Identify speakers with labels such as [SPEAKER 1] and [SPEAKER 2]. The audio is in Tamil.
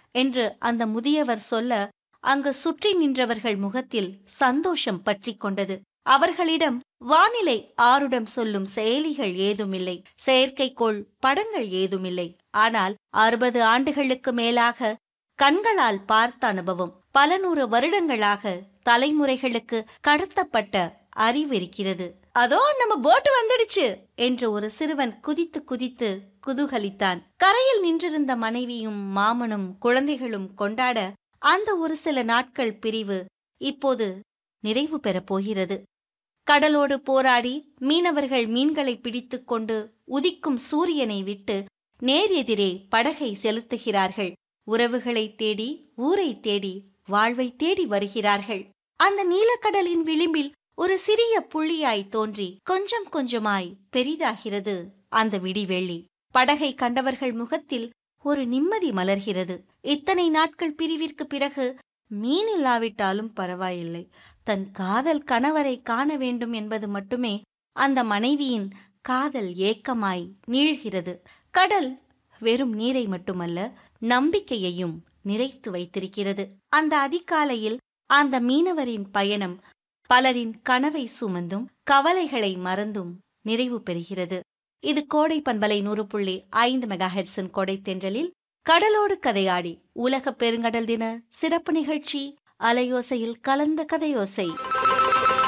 [SPEAKER 1] என்று அந்த முதியவர் சொல்ல அங்கு சுற்றி நின்றவர்கள் முகத்தில் சந்தோஷம் பற்றிக் கொண்டது அவர்களிடம் வானிலை ஆருடம் சொல்லும் செயலிகள் ஏதுமில்லை செயற்கைக்கோள் படங்கள் ஏதுமில்லை ஆனால் அறுபது ஆண்டுகளுக்கு மேலாக கண்களால் பார்த்த அனுபவம் பல நூறு வருடங்களாக தலைமுறைகளுக்கு கடத்தப்பட்ட அறிவு இருக்கிறது அதோ நம்ம போட்டு வந்துடுச்சு என்று ஒரு சிறுவன் குதித்து குதித்து குதூகலித்தான் கரையில் நின்றிருந்த மனைவியும் மாமனும் குழந்தைகளும் கொண்டாட அந்த ஒரு சில நாட்கள் பிரிவு இப்போது நிறைவு பெறப் போகிறது கடலோடு போராடி மீனவர்கள் மீன்களை பிடித்துக் கொண்டு உதிக்கும் சூரியனை விட்டு நேர் எதிரே படகை செலுத்துகிறார்கள் உறவுகளை தேடி ஊரை தேடி வாழ்வை தேடி வருகிறார்கள் அந்த நீலக்கடலின் விளிம்பில் ஒரு சிறிய புள்ளியாய் தோன்றி கொஞ்சம் கொஞ்சமாய் பெரிதாகிறது அந்த விடிவெள்ளி படகை கண்டவர்கள் முகத்தில் ஒரு நிம்மதி மலர்கிறது இத்தனை நாட்கள் பிரிவிற்கு பிறகு மீன் இல்லாவிட்டாலும் பரவாயில்லை தன் காதல் கணவரை காண வேண்டும் என்பது மட்டுமே அந்த மனைவியின் காதல் ஏக்கமாய் நீள்கிறது கடல் வெறும் நீரை மட்டுமல்ல நம்பிக்கையையும் நிறைத்து வைத்திருக்கிறது அந்த அதிகாலையில் அந்த மீனவரின் பயணம் பலரின் கனவை சுமந்தும் கவலைகளை மறந்தும் நிறைவு பெறுகிறது இது கோடை பண்பலை நூறு புள்ளி ஐந்து மெகா ஹெட்ஸின் கொடை தென்றலில் கடலோடு கதையாடி உலக பெருங்கடல் தின சிறப்பு நிகழ்ச்சி அலையோசையில் கலந்த கதையோசை